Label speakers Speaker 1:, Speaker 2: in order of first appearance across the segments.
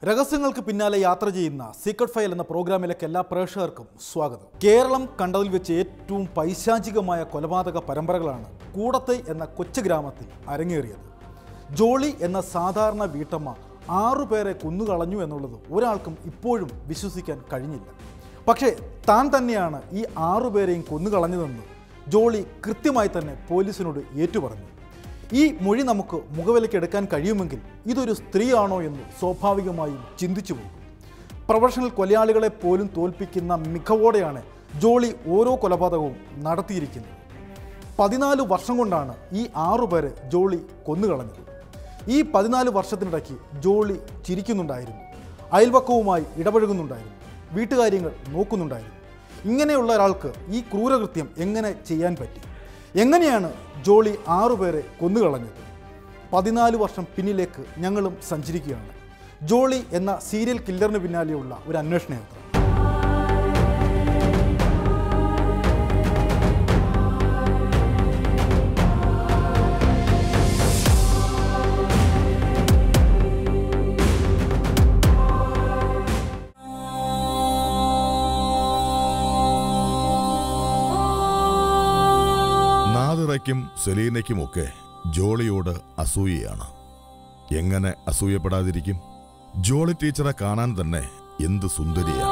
Speaker 1: രഹസ്യങ്ങൾക്ക് പിന്നാലെ യാത്ര ചെയ്യുന്ന സീക്രട്ട് ഫയൽ എന്ന പ്രോഗ്രാമിലേക്ക് എല്ലാ പ്രേക്ഷകർക്കും സ്വാഗതം കേരളം കണ്ടതിൽ വെച്ച് ഏറ്റവും പൈശാചികമായ കൊലപാതക പരമ്പരകളാണ് കൂടത്തെ എന്ന കൊച്ചു ഗ്രാമത്തിൽ അരങ്ങേറിയത് ജോളി എന്ന സാധാരണ വീട്ടമ്മ ആറുപേരെ കൊന്നുകളഞ്ഞു എന്നുള്ളത് ഒരാൾക്കും ഇപ്പോഴും വിശ്വസിക്കാൻ കഴിഞ്ഞില്ല പക്ഷേ താൻ തന്നെയാണ് ഈ ആറുപേരെയും കൊന്നുകളഞ്ഞതെന്ന് ജോളി കൃത്യമായി തന്നെ പോലീസിനോട് ഏറ്റുപറഞ്ഞു ഈ മൊഴി നമുക്ക് മുഖവിലയ്ക്ക് എടുക്കാൻ കഴിയുമെങ്കിൽ ഇതൊരു സ്ത്രീയാണോ എന്ന് സ്വാഭാവികമായും ചിന്തിച്ചു പോകും പ്രൊഫഷണൽ കൊലയാളികളെ പോലും തോൽപ്പിക്കുന്ന മികവോടെയാണ് ജോളി ഓരോ കൊലപാതകവും നടത്തിയിരിക്കുന്നത് പതിനാല് വർഷം കൊണ്ടാണ് ഈ ആറുപേരെ ജോളി കൊന്നുകളഞ്ഞത് ഈ പതിനാല് വർഷത്തിനിടയ്ക്ക് ജോളി ചിരിക്കുന്നുണ്ടായിരുന്നു അയൽവക്കവുമായി ഇടപഴകുന്നുണ്ടായിരുന്നു വീട്ടുകാര്യങ്ങൾ നോക്കുന്നുണ്ടായിരുന്നു ഇങ്ങനെയുള്ള ഒരാൾക്ക് ഈ ക്രൂരകൃത്യം എങ്ങനെ ചെയ്യാൻ പറ്റി എങ്ങനെയാണ് ജോളി ആറുപേരെ കൊന്നുകളഞ്ഞത് പതിനാല് വർഷം പിന്നിലേക്ക് ഞങ്ങളും സഞ്ചരിക്കുകയാണ് ജോളി എന്ന സീരിയൽ കില്ലറിന് പിന്നാലെയുള്ള ഒരു അന്വേഷണ യാത്ര
Speaker 2: നാദിറയ്ക്കും സെലീനയ്ക്കുമൊക്കെ ജോളിയോട് അസൂയയാണ് എങ്ങനെ അസൂയപ്പെടാതിരിക്കും ജോളി ടീച്ചറെ കാണാൻ തന്നെ എന്ത് സുന്ദരിയാ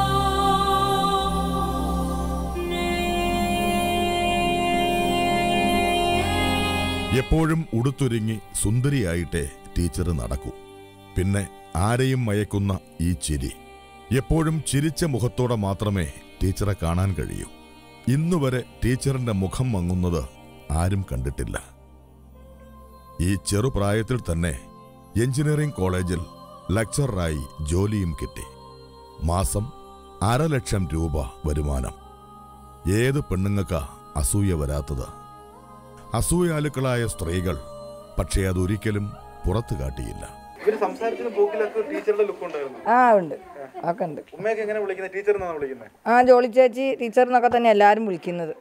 Speaker 2: എപ്പോഴും ഉടുത്തൊരുങ്ങി സുന്ദരിയായിട്ടേ ടീച്ചർ നടക്കൂ പിന്നെ ആരെയും മയക്കുന്ന ഈ ചിരി എപ്പോഴും ചിരിച്ച മുഖത്തോടെ മാത്രമേ ടീച്ചറെ കാണാൻ കഴിയൂ ഇന്നുവരെ ടീച്ചറിന്റെ മുഖം മങ്ങുന്നത് ആരും കണ്ടിട്ടില്ല ഈ ചെറുപ്രായത്തിൽ തന്നെ എഞ്ചിനീയറിംഗ് കോളേജിൽ ലെക്ചററായി ജോലിയും കിട്ടി മാസം അരലക്ഷം രൂപ വരുമാനം ഏത് പെണ്ണുങ്ങൾക്കാ അസൂയ വരാത്തത് അസൂയാലുക്കളായ സ്ത്രീകൾ പക്ഷേ അതൊരിക്കലും പുറത്തു കാട്ടിയില്ല
Speaker 1: ഇവര് സംസാരത്തിന് പോക്കിലൊക്കെ ടീച്ചറുടെ ലുക്ക് ഉണ്ടായിരുന്നു
Speaker 3: ആ ഉണ്ട് ഒക്കെ ഉണ്ട്
Speaker 1: ഉമ്മയൊക്കെ എങ്ങനെ വിളിക്കുന്നത് ടീച്ചർ എന്നാണ് വിളിക്കുന്നത്
Speaker 3: ആ ജോളി ചേച്ചി ടീച്ചർ എന്നൊക്കെ തന്നെ എല്ലാവരും വിളിക്കുന്നത്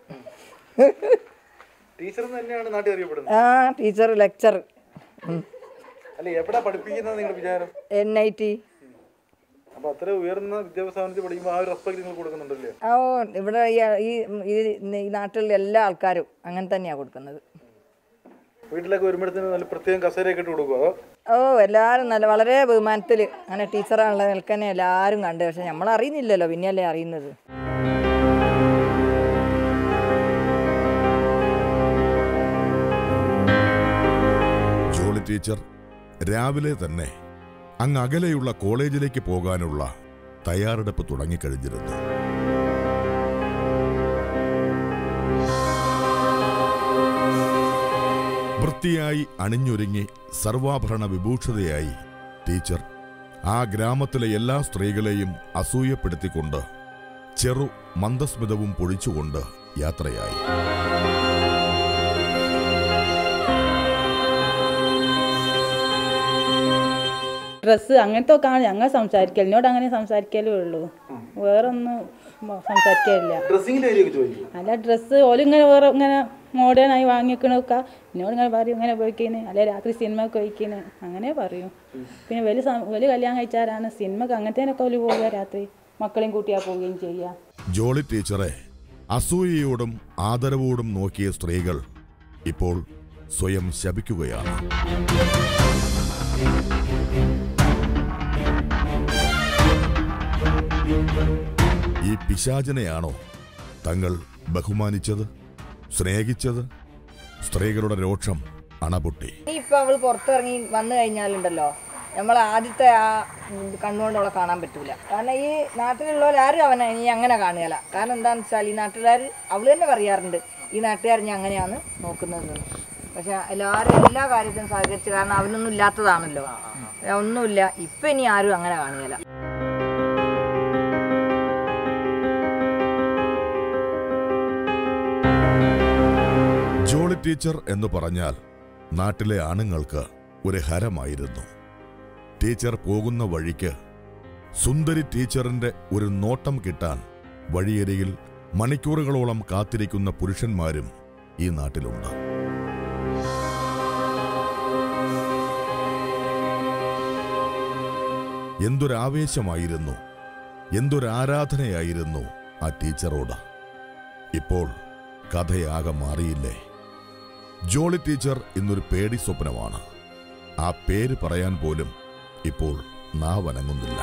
Speaker 1: ടീച്ചർ തന്നെയാണ് നാട്ടിൽ അറിയപ്പെടുന്നത്
Speaker 3: ആ ടീച്ചർ ലെക്ചർ
Speaker 1: അല്ല എവിടെ പഠിപ്പിക്കുന്നത് നിങ്ങളുടെ വിചാരം
Speaker 3: എൻ ഐ ടി
Speaker 1: അപ്പൊ അത്ര ഉയർന്ന വിദ്യാഭ്യാസത്തിൽ പഠിക്കുമ്പോൾ ആ ഒരു റെസ്പെക്ട് നിങ്ങൾ കൊടുക്കുന്നുണ്ടല്ലേ
Speaker 3: ഓ ഇവിടെ ഈ- ഈ ഈ ഈ നാട്ടിലുള്ള എല്ലാ ആൾക്കാരും അങ്ങനെ തന്നെയാണ് കൊടുക്കുന്നത്
Speaker 1: വീട്ടിലൊക്കെ വരുമ്പോഴത്തേന് നല്ല പ്രത്യേകം കസേരയൊക്കെ ഇട്ട് കൊടുക്കും അതോ
Speaker 3: ഓ എല്ലാവരും നല്ല വളരെ ബഹുമാനത്തിൽ അങ്ങനെ ടീച്ചറാണുള്ള നിൽക്കന്നെ എല്ലാവരും കണ്ട് പക്ഷെ നമ്മൾ അറിയുന്നില്ലല്ലോ പിന്നെയല്ലേ അറിയുന്നത്
Speaker 2: ജോളി ടീച്ചർ രാവിലെ തന്നെ അങ്ങ് അകലെയുള്ള കോളേജിലേക്ക് പോകാനുള്ള തയ്യാറെടുപ്പ് തുടങ്ങിക്കഴിഞ്ഞിരുന്നു വൃത്തിയായി അണിഞ്ഞൊരുങ്ങി സർവാഭരണ വിഭൂഷിതയായി ടീച്ചർ ആ ഗ്രാമത്തിലെ എല്ലാ സ്ത്രീകളെയും അസൂയപ്പെടുത്തിക്കൊണ്ട് ചെറു മന്ദസ്മിതവും പൊഴിച്ചുകൊണ്ട് യാത്രയായി
Speaker 4: ഡ്രസ്സ് അങ്ങനത്തെ ഒക്കെ ആണ് ഞങ്ങൾ സംസാരിക്കൽ എന്നോട് അങ്ങനെ സംസാരിക്കലേ ഉള്ളൂ വേറൊന്നും മ- സംസാരിക്കലില്ല
Speaker 1: ഡ്രസ്സിങ്ങിന്റെ കാര്യമൊക്കെ ചോദിക്കും
Speaker 4: അല്ല ഡ്രസ്സ് ഓലിങ്ങനെ വേറെ ഇങ്ങനെ മോഡേൺ ആയി വാങ്ങിക്കണൊക്കെ എന്നോട് ഇങ്ങനെ പറയും ഇങ്ങനെ പോയിക്കേന് അല്ലെ രാത്രി സിനിമക്ക് പോയിക്കേന് അങ്ങനെ പറയും പിന്നെ വലിയ സം- വലിയ കല്യാണം കഴിച്ചാലാണ് സിനിമക്ക് അങ്ങനത്തേനൊക്കെ ഓല് പോവുക രാത്രി മക്കളെയും കൂട്ടിയാ പോവുകയും ചെയ്യുക
Speaker 2: ജോളി ടീച്ചറെ അസൂയയോടും ആദരവോടും നോക്കിയ സ്ത്രീകൾ ഇപ്പോൾ സ്വയം ശപിക്കുകയാണ് ഈ പിശാചനെയാണോ തങ്ങൾ ബഹുമാനിച്ചത് സ്നേഹിച്ചത് സ്ത്രീകളുടെ രോക്ഷം അണപൊട്ടി
Speaker 3: ഇപ്പൊ അവള് പുറത്തിറങ്ങി വന്നു കഴിഞ്ഞാലുണ്ടല്ലോ നമ്മൾ ആദ്യത്തെ ആ കണ്ണുകൊണ്ട് അവളെ കാണാൻ പറ്റൂല കാരണം ഈ നാട്ടിലുള്ളവരാരും അവനെ ഇനി അങ്ങനെ കാണുകയില്ല കാരണം എന്താണെന്ന് വെച്ചാൽ ഈ നാട്ടുകാർ അവള് തന്നെ പറയാറുണ്ട് ഈ നാട്ടുകാർ ഞാൻ അങ്ങനെയാണ് നോക്കുന്നത് പക്ഷെ എല്ലാവരും എല്ലാ കാര്യത്തിനും സഹകരിച്ച് കാരണം അവനൊന്നും ഇല്ലാത്തതാണല്ലോ ഒന്നുമില്ല ഇപ്പൊ ഇനി ആരും അങ്ങനെ കാണുകയില്ല
Speaker 2: ജോളി ടീച്ചർ എന്ന് പറഞ്ഞാൽ നാട്ടിലെ ആണുങ്ങൾക്ക് ഒരു ഹരമായിരുന്നു ടീച്ചർ പോകുന്ന വഴിക്ക് സുന്ദരി ടീച്ചറിന്റെ ഒരു നോട്ടം കിട്ടാൻ വഴിയരികിൽ മണിക്കൂറുകളോളം കാത്തിരിക്കുന്ന പുരുഷന്മാരും ഈ നാട്ടിലുണ്ട് എന്തൊരാവേശമായിരുന്നു എന്തൊരാരാധനയായിരുന്നു ആ ടീച്ചറോട് ഇപ്പോൾ കഥയാകെ മാറിയില്ലേ ജോളി ടീച്ചർ ഇന്നൊരു പേടി സ്വപ്നമാണ് ആ പേര് പറയാൻ പോലും ഇപ്പോൾ നാവനങ്ങുന്നില്ല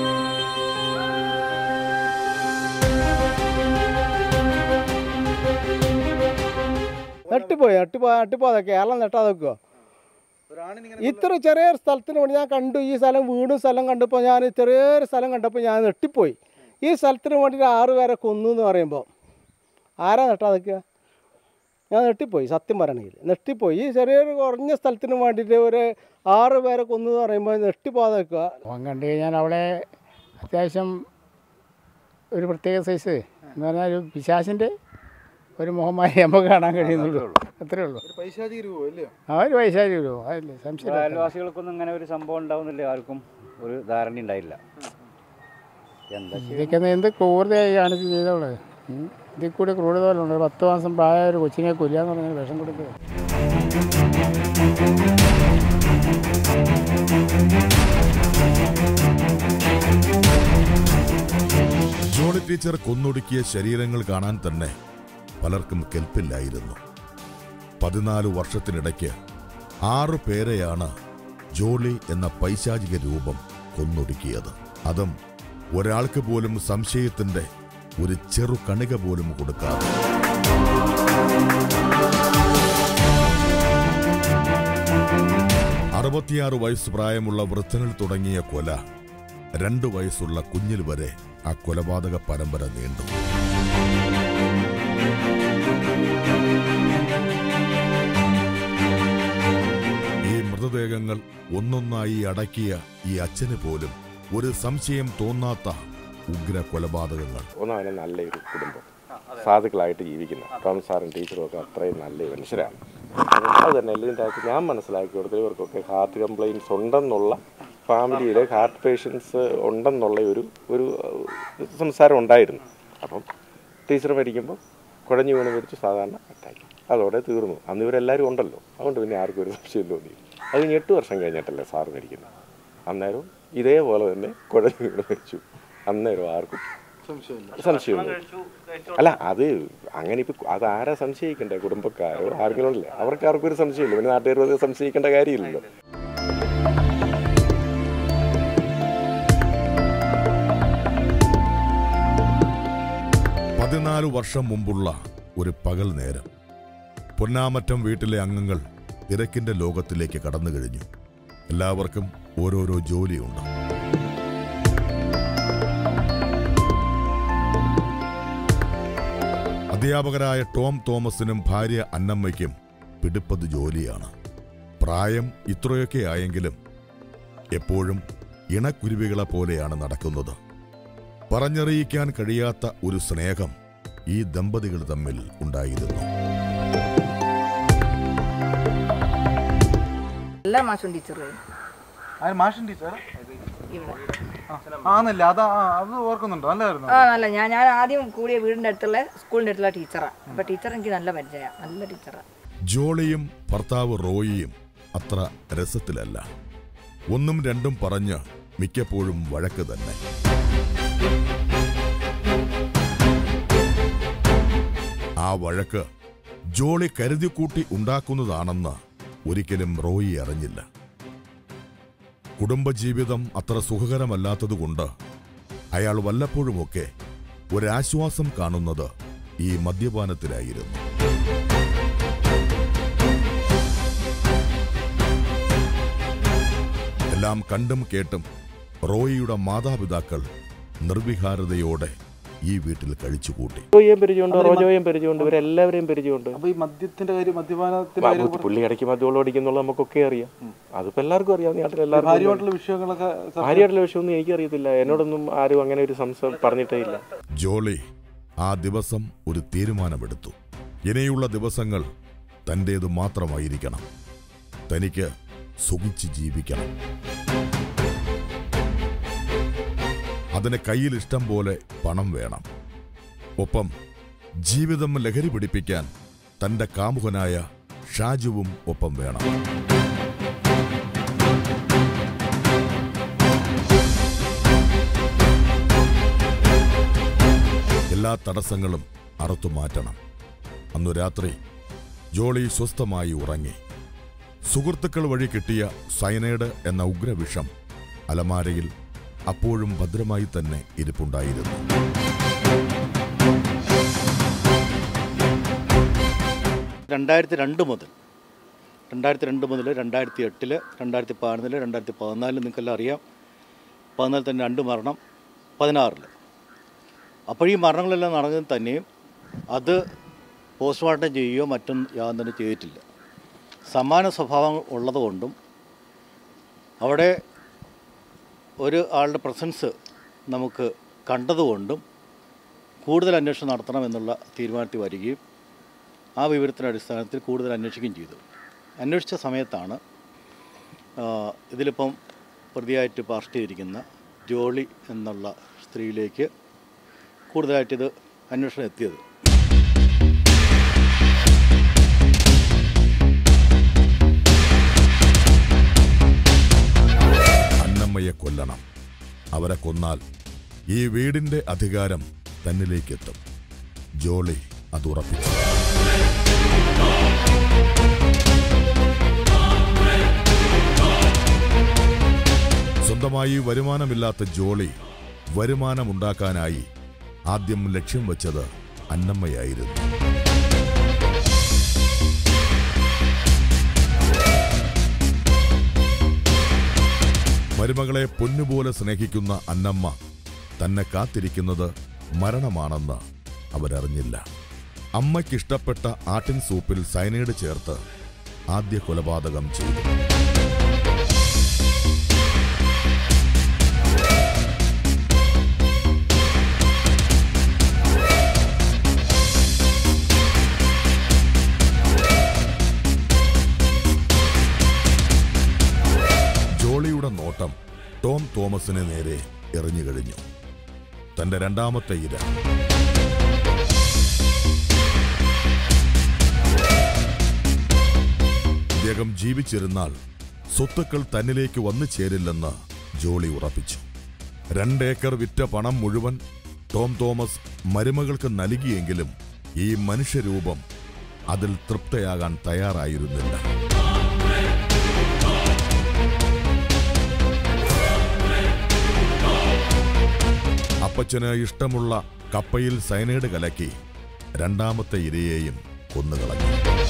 Speaker 5: നെട്ടിപ്പോയി നെട്ടിപ്പോ നെട്ടിപ്പോതെ കേരളം നെട്ടാതെ വെക്കുക ഇത്ര ചെറിയൊരു സ്ഥലത്തിന് വേണ്ടി ഞാൻ കണ്ടു ഈ സ്ഥലം വീടും സ്ഥലം കണ്ടപ്പോൾ ഞാൻ ചെറിയൊരു സ്ഥലം കണ്ടപ്പോൾ ഞാൻ നെട്ടിപ്പോയി ഈ സ്ഥലത്തിന് വേണ്ടിയിട്ട് ആറ് പേരെ കൊന്നു എന്ന് പറയുമ്പോൾ ആരാ നെട്ടാതെ വെക്കുക ഞാൻ നെട്ടിപ്പോയി സത്യം പറയണമെങ്കിൽ നെട്ടിപ്പോയി ഈ ചെറിയൊരു കുറഞ്ഞ സ്ഥലത്തിന് വേണ്ടിയിട്ട് ഒരു ആറ് പേരെ കൊന്നു എന്ന് പറയുമ്പോൾ നെട്ടിപ്പോതെ വെക്കുക
Speaker 6: അവൻ കണ്ടു കഴിഞ്ഞാൽ അവിടെ അത്യാവശ്യം ഒരു പ്രത്യേക സൈസ് എന്ന് പറഞ്ഞാൽ ഒരു പിശാസിൻ്റെ ഒരു മുഖമായി നമുക്ക് കാണാൻ കഴിയുന്നുള്ളൂ അത്രേ ഉള്ളൂ
Speaker 1: പൈശാചിക രൂപം അല്ലയോ
Speaker 6: ആ ഒരു പൈശാചി രൂപം അതല്ലേ സംശയം
Speaker 7: അയൽവാസികൾക്കൊന്നും ഇങ്ങനെ ഒരു സംഭവം ഉണ്ടാവുന്നില്ല ആർക്കും ഒരു ധാരണ ഉണ്ടായില്ല എന്താ
Speaker 6: ഇതൊക്കെ എന്ത് ക്രൂരതയായി കാണിച്ച് ചെയ്തോളൂ ഉം. ഇതിൽ കൂടി ക്രൂരത പോലെ ഉണ്ട് പത്ത് മാസം പ്രായ ഒരു കൊച്ചിനെ കൊല്ലാന്ന് പറഞ്ഞാൽ വിഷം കൊടുക്കുക
Speaker 2: ജോളി ടീച്ചർ കൊന്നൊടുക്കിയ ശരീരങ്ങൾ കാണാൻ തന്നെ പലർക്കും കെൽപ്പില്ലായിരുന്നു പതിനാല് വർഷത്തിനിടയ്ക്ക് ആറു പേരെയാണ് ജോളി എന്ന പൈശാചിക രൂപം കൊന്നൊടുക്കിയത് അതും ഒരാൾക്ക് പോലും സംശയത്തിന്റെ ഒരു ചെറു കണിക പോലും കൊടുക്കാതെ അറുപത്തിയാറ് വയസ്സ് പ്രായമുള്ള വൃദ്ധനിൽ തുടങ്ങിയ കൊല രണ്ടു വയസ്സുള്ള കുഞ്ഞിൽ വരെ ആ കൊലപാതക പരമ്പര നീണ്ടു ഈ മൃതദേഹങ്ങൾ ഒന്നൊന്നായി അടക്കിയ ഈ അച്ഛന് പോലും ഒരു സംശയം തോന്നാത്ത ഉഗ്ര കൊലപാതകങ്ങൾ
Speaker 8: ഒന്നാമത് നല്ലൊരു കുടുംബം സാധുക്കളായിട്ട് ജീവിക്കുന്ന ടോം സാറും ടീച്ചറും ഒക്കെ അത്രയും നല്ല മനുഷ്യരാണ് അപ്പം അത് തന്നെ ഇതിൻ്റെ അകത്ത് ഞാൻ മനസ്സിലാക്കി കൊടുത്തത് ഇവർക്കൊക്കെ ഹാർട്ട് കംപ്ലയിൻസ് ഉണ്ടെന്നുള്ള ഫാമിലിയിൽ ഹാർട്ട് പേഷ്യൻസ് ഉണ്ടെന്നുള്ള ഒരു ഒരു ഏഹ്, സംസാരം ഉണ്ടായിരുന്നു അപ്പം ടീച്ചർ മരിക്കുമ്പോൾ കുഴഞ്ഞു വീണ് മരിച്ചു സാധാരണ അറ്റാക്ക് അതോടെ തീർന്നു അന്ന് ഇവരെല്ലാവരും ഉണ്ടല്ലോ അതുകൊണ്ട് പിന്നെ ആർക്കും ഒരു സംശയം തോന്നി അത് കഴിഞ്ഞ് എട്ട് വർഷം കഴിഞ്ഞിട്ടല്ലേ സാറ് മരിക്കുന്നത് അന്നേരം ഇതേപോലെ തന്നെ കുഴഞ്ഞു വീണ് മരിച്ചു അന്നേരം ആർക്കും സംശയമൊന്നും അല്ല അത് അങ്ങനെ ഇപ്പൊ അത് ആരാ സംശയിക്കണ്ടേ കുടുംബക്കാരോ ആരെങ്കിലും ഉണ്ടല്ലേ അവർക്ക് ആർക്കും ഒരു സംശയമില്ല പിന്നെ നാട്ടുകാർ അത് സംശയിക്കേണ്ട കാര്യമില്ലല്ലോ
Speaker 2: പതിനാല് വർഷം മുമ്പുള്ള ഒരു പകൽ നേരം പൊന്നാമറ്റം വീട്ടിലെ അംഗങ്ങൾ തിരക്കിന്റെ ലോകത്തിലേക്ക് കടന്നു കഴിഞ്ഞു എല്ലാവർക്കും ഓരോരോ ജോലിയുണ്ട് അധ്യാപകരായ ടോം തോമസിനും ഭാര്യ അന്നമ്മയ്ക്കും പിടിപ്പത് ജോലിയാണ് പ്രായം ഇത്രയൊക്കെ ആയെങ്കിലും എപ്പോഴും ഇണക്കുരുവികളെ പോലെയാണ് നടക്കുന്നത് പറഞ്ഞറിയിക്കാൻ കഴിയാത്ത ഒരു സ്നേഹം ഈ ദമ്പതികൾ തമ്മിൽ ഉണ്ടായിരുന്നു
Speaker 3: എല്ലാ മാഷും ടീച്ചറുകളും
Speaker 1: അതിന് മാഷൻ ടീച്ചർ
Speaker 3: ഇവിടെ
Speaker 1: ആന്നല്ല അതാ ആ, അത് ഓർക്കുന്നുണ്ടോ നല്ലതായിരുന്നു
Speaker 3: ആ നല്ല ഞാൻ ഞാൻ ആദ്യം കൂടിയ വീടിൻ്റെ അടുത്തുള്ള സ്കൂളിൻ്റെ അടുത്തുള്ള ടീച്ചറാണ് അപ്പോൾ ടീച്ചർ എനിക്ക് നല്ല പരിചയമാണ് നല്ല ടീച്ചറാണ്
Speaker 2: ജോളിയും ഭർത്താവ് റോയിയും അത്ര രസത്തിലല്ല ഒന്നും രണ്ടും പറഞ്ഞ് മിക്കപ്പോഴും വഴക്ക് തന്നെ ആ വഴക്ക് ജോളി കരുതിക്കൂട്ടി ഉണ്ടാക്കുന്നതാണെന്ന് ഒരിക്കലും റോയി അറിഞ്ഞില്ല കുടുംബജീവിതം അത്ര സുഖകരമല്ലാത്തതുകൊണ്ട് അയാൾ വല്ലപ്പോഴുമൊക്കെ ഒരാശ്വാസം കാണുന്നത് ഈ മദ്യപാനത്തിലായിരുന്നു എല്ലാം കണ്ടും കേട്ടും റോയിയുടെ മാതാപിതാക്കൾ നിർവിഹാരതയോടെ ഈ വീട്ടിൽ കഴിച്ചുകൂട്ടി
Speaker 8: റോയിയും പരിചയമുണ്ട് റോജോയും പരിചയമുണ്ട് ഇവരെല്ലാവരെയും പരിചയമുണ്ട്
Speaker 1: അപ്പൊ ഈ മദ്യത്തിന്റെ കാര്യം മദ്യപാനത്തിന്റെ കാര്യം
Speaker 8: മ- പുള്ളി ഇടയ്ക്ക് മദ്യവെള്ളം അടിക്കുന്നുള്ള നമുക്കൊക്കെ അറിയാം അതിപ്പോ എല്ലാവർക്കും അറിയാം നാട്ടിൽ എല്ലാവർക്കും
Speaker 1: ഭാര്യമായിട്ടുള്ള വിഷയങ്ങളൊക്കെ ചർച്ച-
Speaker 8: ഭാര്യയായിട്ടുള്ള വിഷയമൊന്നും എനിക്കറിയത്തില്ല എന്നോടൊന്നും ആരും അങ്ങനെ ഒരു സംശയം പറഞ്ഞിട്ടേ ഇല്ല
Speaker 2: ജോളി ആ ദിവസം ഒരു തീരുമാനമെടുത്തു ഇനിയുള്ള ദിവസങ്ങൾ തൻ്റേതു മാത്രമായിരിക്കണം തനിക്ക് സുഖിച്ച് ജീവിക്കണം അതിന് കയ്യിൽ ഇഷ്ടം പോലെ പണം വേണം ഒപ്പം ജീവിതം ലഹരി പിടിപ്പിക്കാൻ തന്റെ കാമുകനായ ഷാജുവും ഒപ്പം വേണം എല്ലാ തടസ്സങ്ങളും അറുത്തു മാറ്റണം അന്നു രാത്രി ജോളി സ്വസ്ഥമായി ഉറങ്ങി സുഹൃത്തുക്കൾ വഴി കിട്ടിയ സയനൈഡ് എന്ന ഉഗ്രവിഷം അലമാരയിൽ അപ്പോഴും ഭദ്രമായി തന്നെ ഇരിപ്പുണ്ടായിരുന്നു
Speaker 9: രണ്ടായിരത്തി രണ്ട് മുതൽ രണ്ടായിരത്തി രണ്ട് മുതൽ രണ്ടായിരത്തി എട്ടിൽ രണ്ടായിരത്തി പതിനൊന്നിൽ രണ്ടായിരത്തി പതിനാലിൽ നിങ്ങൾക്കെല്ലാം അറിയാം പതിനാലിൽ തന്നെ രണ്ട് മരണം പതിനാറിൽ അപ്പോൾ ഈ മരണങ്ങളെല്ലാം നടന്നത് തന്നെയും അത് പോസ്റ്റ്മോർട്ടം ചെയ്യുകയോ മറ്റും യാതൊന്നും തന്നെ ചെയ്തിട്ടില്ല സമാന സ്വഭാവം ഉള്ളതുകൊണ്ടും അവിടെ ഒരു ആളുടെ പ്രസൻസ് നമുക്ക് കണ്ടതുകൊണ്ടും കൂടുതൽ അന്വേഷണം നടത്തണമെന്നുള്ള തീരുമാനത്തിൽ വരികയും ആ വിവരത്തിൻ്റെ അടിസ്ഥാനത്തിൽ കൂടുതൽ അന്വേഷിക്കുകയും ചെയ്തു അന്വേഷിച്ച സമയത്താണ് ആ, ഇതിലിപ്പം പ്രതിയായിട്ട് ഇപ്പോൾ അറസ്റ്റ് ചെയ്തിരിക്കുന്ന ജോളി എന്നുള്ള സ്ത്രീയിലേക്ക് കൂടുതലായിട്ടിത് അന്വേഷണം എത്തിയത്
Speaker 2: അന്നമ്മയെ കൊല്ലണം അവരെ കൊന്നാൽ ഈ വീടിന്റെ അധികാരം തന്നിലേക്കെത്തും ജോളി അത് ഉറപ്പിച്ചു സ്വന്തമായി വരുമാനമില്ലാത്ത ജോളി വരുമാനമുണ്ടാക്കാനായി ആദ്യം ലക്ഷ്യം വെച്ചത് അന്നമ്മയായിരുന്നു മരുമകളെ പൊന്നുപോലെ സ്നേഹിക്കുന്ന അന്നമ്മ തന്നെ കാത്തിരിക്കുന്നത് മരണമാണെന്ന് അവരറിഞ്ഞില്ല അമ്മയ്ക്കിഷ്ടപ്പെട്ട ആട്ടിൻ സൂപ്പിൽ സൈനൈഡ് ചേർത്ത് ആദ്യ കൊലപാതകം ചെയ്തു ജോളിയുടെ നോട്ടം ടോം തോമസിന് നേരെ എറിഞ്ഞു കഴിഞ്ഞു തന്റെ രണ്ടാമത്തെ ഇര ഇദ്ദേഹം ജീവിച്ചിരുന്നാൽ സ്വത്തുക്കൾ തന്നിലേക്ക് വന്നു ചേരില്ലെന്ന് ജോളി ഉറപ്പിച്ചു രണ്ടേക്കർ വിറ്റ പണം മുഴുവൻ ടോം തോമസ് മരുമകൾക്ക് നൽകിയെങ്കിലും ഈ മനുഷ്യരൂപം അതിൽ തൃപ്തയാകാൻ തയ്യാറായിരുന്നില്ല അപ്പച്ചന് ഇഷ്ടമുള്ള കപ്പയിൽ സയനൈഡ് കലക്കി രണ്ടാമത്തെ ഇരയെയും കൊന്നുകളഞ്ഞു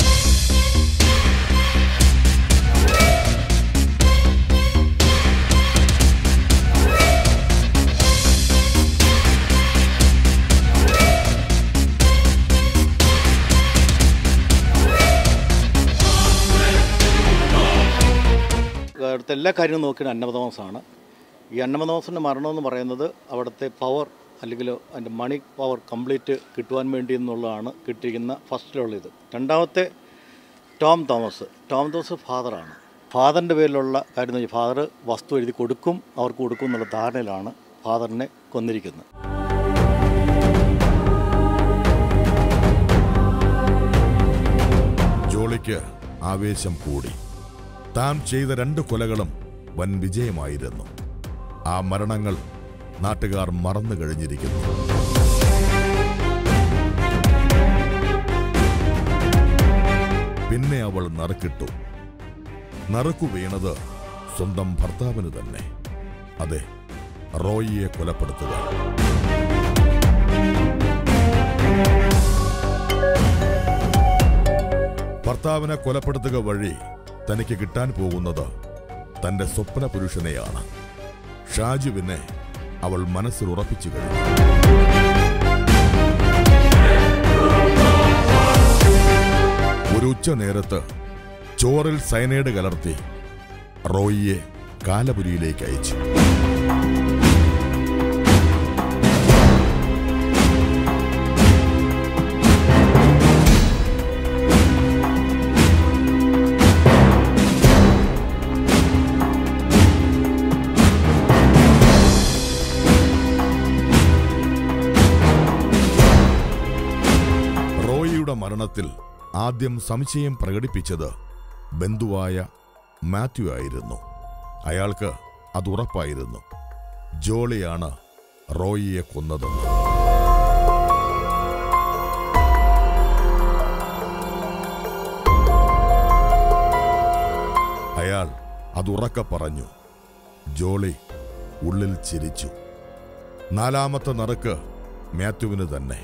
Speaker 9: അവിടുത്തെ എല്ലാ കാര്യവും നോക്കിയത് അന്നമതോമസാണ് ഈ അന്നമതോമസിൻ്റെ മരണമെന്ന് പറയുന്നത് അവിടുത്തെ പവർ അല്ലെങ്കിൽ അതിൻ്റെ മണി പവർ കംപ്ലീറ്റ് കിട്ടുവാൻ വേണ്ടി എന്നുള്ളതാണ് കിട്ടിയിരിക്കുന്ന ഫസ്റ്റിലുള്ള ഇത് രണ്ടാമത്തെ ടോം തോമസ് ടോം തോമസ് ഫാദറാണ് ഫാദറിൻ്റെ പേരിലുള്ള കാര്യം എന്ന് വെച്ചാൽ ഫാദർ വസ്തു എഴുതി കൊടുക്കും അവർക്ക് കൊടുക്കും എന്നുള്ള ധാരണയിലാണ് ഫാദറിനെ കൊന്നിരിക്കുന്നത്
Speaker 2: ജോളിക്ക് ആവേശം കൂടി താൻ ചെയ്ത രണ്ട് കൊലകളും വൻ വിജയമായിരുന്നു ആ മരണങ്ങൾ നാട്ടുകാർ മറന്നു കഴിഞ്ഞിരിക്കുന്നു പിന്നെ അവൾ നറുക്കിട്ടു നറുക്കു വീണത് സ്വന്തം ഭർത്താവിന് തന്നെ അതെ റോയിയെ കൊലപ്പെടുത്തുക ഭർത്താവിനെ കൊലപ്പെടുത്തുക വഴി തനിക്ക് കിട്ടാൻ പോകുന്നത് തന്റെ സ്വപ്ന പുരുഷനെയാണ് ഷാജുവിനെ അവൾ മനസ്സിൽ ഉറപ്പിച്ചു കഴിഞ്ഞു ഒരു ഉച്ച നേരത്ത് ചോറിൽ സയനൈഡ് കലർത്തി റോയിയെ കാലപുരിയിലേക്ക് അയച്ചു റോയിയുടെ മരണത്തിൽ ആദ്യം സംശയം പ്രകടിപ്പിച്ചത് ബന്ധുവായ മാത്യു ആയിരുന്നു അയാൾക്ക് അത് ഉറപ്പായിരുന്നു ജോളിയാണ് റോയിയെ കൊന്നതെന്ന് അയാൾ അതുറക്കെ പറഞ്ഞു ജോളി ഉള്ളിൽ ചിരിച്ചു നാലാമത്തെ നറുക്ക് മാത്യുവിന് തന്നെ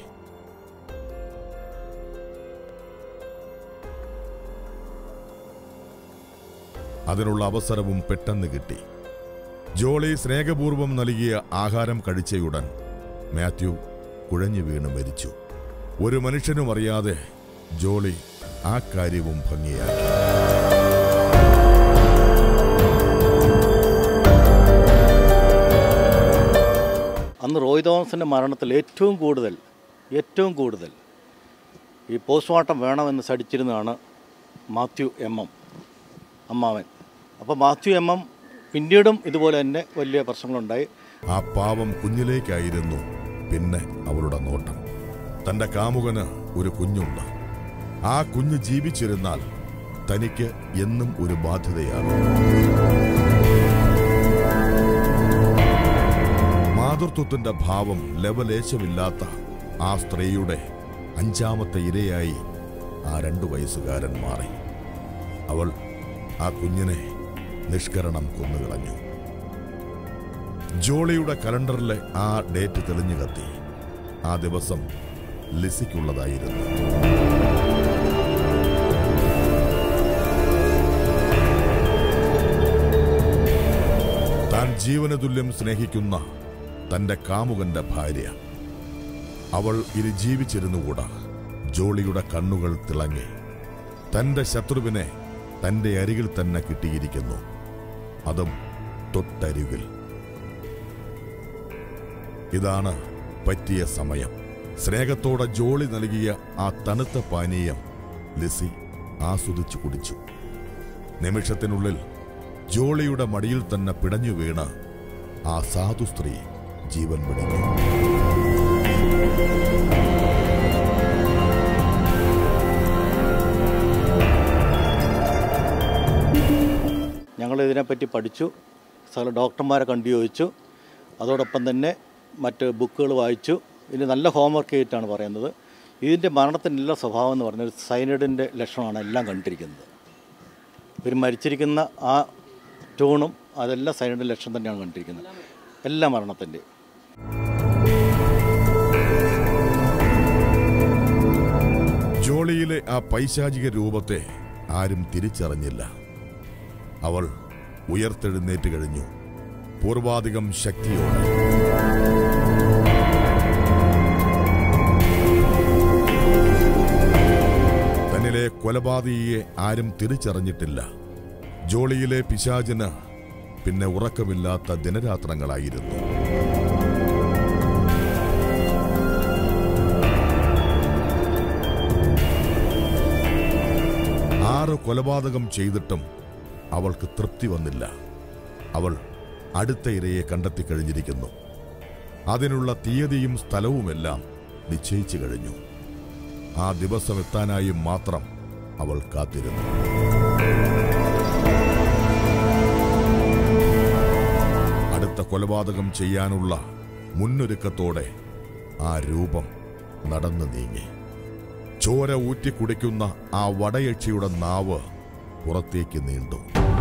Speaker 2: അതിനുള്ള അവസരവും പെട്ടെന്ന് കിട്ടി ജോളി സ്നേഹപൂർവം നൽകിയ ആഹാരം കഴിച്ചയുടൻ മാത്യു കുഴഞ്ഞു വീണ് മരിച്ചു ഒരു മനുഷ്യനും അറിയാതെ ജോളി ആ കാര്യവും ഭംഗിയാക്കി
Speaker 9: അന്ന് റോയ് തോമസിൻ്റെ മരണത്തിൽ ഏറ്റവും കൂടുതൽ ഏറ്റവും കൂടുതൽ ഈ പോസ്റ്റ്മോർട്ടം വേണമെന്ന് സടിച്ചിരുന്നതാണ് മാത്യു എം എം അമ്മാവൻ അപ്പോൾ മാത്യു എം എം പിന്നീടും ഇതുപോലെ തന്നെ വലിയ പ്രശ്നങ്ങളുണ്ടായി
Speaker 2: ആ പാവം കുഞ്ഞിലേക്കായിരുന്നു പിന്നെ അവളുടെ നോട്ടം തന്റെ കാമുകന് ഒരു കുഞ്ഞുണ്ട് ആ കുഞ്ഞ് ജീവിച്ചിരുന്നാൽ തനിക്ക് എന്നും ഒരു ബാധ്യതയാകും മാതൃത്വത്തിന്റെ ഭാവം ലവലേശമില്ലാത്ത ആ സ്ത്രീയുടെ അഞ്ചാമത്തെ ഇരയായി ആ രണ്ടു വയസ്സുകാരൻ മാറി അവൾ ആ കുഞ്ഞിനെ നിഷ്കരണം കൊന്നുകളഞ്ഞു ജോളിയുടെ കലണ്ടറിലെ ആ ഡേറ്റ് തെളിഞ്ഞു കത്തി ആ ദിവസം ലിസിക്കുള്ളതായിരുന്നു താൻ ജീവന തുല്യം സ്നേഹിക്കുന്ന തന്റെ കാമുകന്റെ ഭാര്യ അവൾ ഇനി ജീവിച്ചിരുന്നുകൂടാ ജോളിയുടെ കണ്ണുകൾ തിളങ്ങി തന്റെ ശത്രുവിനെ തന്റെ അരികിൽ തന്നെ കിട്ടിയിരിക്കുന്നു അതും തൊട്ടരികിൽ ഇതാണ് പറ്റിയ സമയം സ്നേഹത്തോടെ ജോളി നൽകിയ ആ തണുത്ത പാനീയം ലിസി ആസ്വദിച്ചു കുടിച്ചു നിമിഷത്തിനുള്ളിൽ ജോളിയുടെ മടിയിൽ തന്നെ പിടഞ്ഞു വീണ് ആ സാധു സ്ത്രീ ജീവൻ വിടുന്നു
Speaker 9: ഞങ്ങൾ ഇതിനെപ്പറ്റി പഠിച്ചു സകല ഡോക്ടർമാരെ കണ്ടു ചോദിച്ചു അതോടൊപ്പം തന്നെ മറ്റ് ബുക്കുകൾ വായിച്ചു ഇനി നല്ല ഹോംവർക്ക് ചെയ്തിട്ടാണ് പറയുന്നത് ഇതിൻ്റെ മരണത്തിൻ്റെ എല്ലാ സ്വഭാവം എന്ന് പറഞ്ഞാൽ സൈനൈഡിൻ്റെ ലക്ഷണമാണ് എല്ലാം കണ്ടിരിക്കുന്നത് ഇവർ മരിച്ചിരിക്കുന്ന ആ ടൂണും അതെല്ലാം സൈനൈഡിൻ്റെ ലക്ഷണം തന്നെയാണ് കണ്ടിരിക്കുന്നത് എല്ലാ മരണത്തിൻ്റെയും
Speaker 2: ജോളിയിലെ ആ പൈശാചിക രൂപത്തെ ആരും തിരിച്ചറിഞ്ഞില്ല അവൾ ഉയർത്തെഴുന്നേറ്റ് കഴിഞ്ഞു പൂർവാധികം ശക്തിയോടെ തന്നിലെ കൊലപാതകിയെ ആരും തിരിച്ചറിഞ്ഞിട്ടില്ല ജോളിയിലെ പിശാചിന് പിന്നെ ഉറക്കമില്ലാത്ത ദിനരാത്രങ്ങളായിരുന്നു ആറ് കൊലപാതകം ചെയ്തിട്ടും അവൾക്ക് തൃപ്തി വന്നില്ല അവൾ അടുത്ത ഇരയെ കണ്ടെത്തി കഴിഞ്ഞിരിക്കുന്നു അതിനുള്ള തീയതിയും സ്ഥലവുമെല്ലാം നിശ്ചയിച്ചു കഴിഞ്ഞു ആ ദിവസം എത്താനായി മാത്രം അവൾ കാത്തിരുന്നു അടുത്ത കൊലപാതകം ചെയ്യാനുള്ള മുന്നൊരുക്കത്തോടെ ആ രൂപം നടന്നു നീങ്ങി ചോര ഊറ്റിക്കുടിക്കുന്ന ആ വടയക്ഷിയുടെ നാവ് പുറത്തേക്ക് നീണ്ടു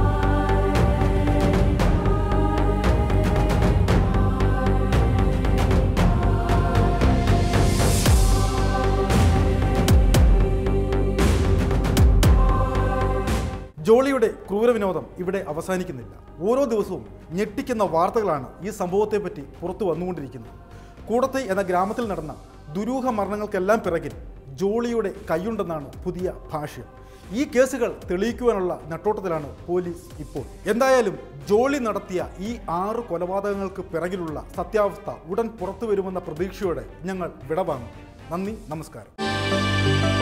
Speaker 1: ജോളിയുടെ ക്രൂരവിനോദം ഇവിടെ അവസാനിക്കുന്നില്ല ഓരോ ദിവസവും ഞെട്ടിക്കുന്ന വാർത്തകളാണ് ഈ സംഭവത്തെപ്പറ്റി പുറത്തു വന്നുകൊണ്ടിരിക്കുന്നത് കൂടത്തെ എന്ന ഗ്രാമത്തിൽ നടന്ന ദുരൂഹ മരണങ്ങൾക്കെല്ലാം പിറകിൽ ജോളിയുടെ കൈയുണ്ടെന്നാണ് പുതിയ ഭാഷ്യം ഈ കേസുകൾ തെളിയിക്കുവാനുള്ള നെട്ടോട്ടത്തിലാണ് പോലീസ് ഇപ്പോൾ എന്തായാലും ജോളി നടത്തിയ ഈ ആറ് കൊലപാതകങ്ങൾക്ക് പിറകിലുള്ള സത്യാവസ്ഥ ഉടൻ പുറത്തു വരുമെന്ന പ്രതീക്ഷയോടെ ഞങ്ങൾ വിടവാങ്ങും നന്ദി നമസ്കാരം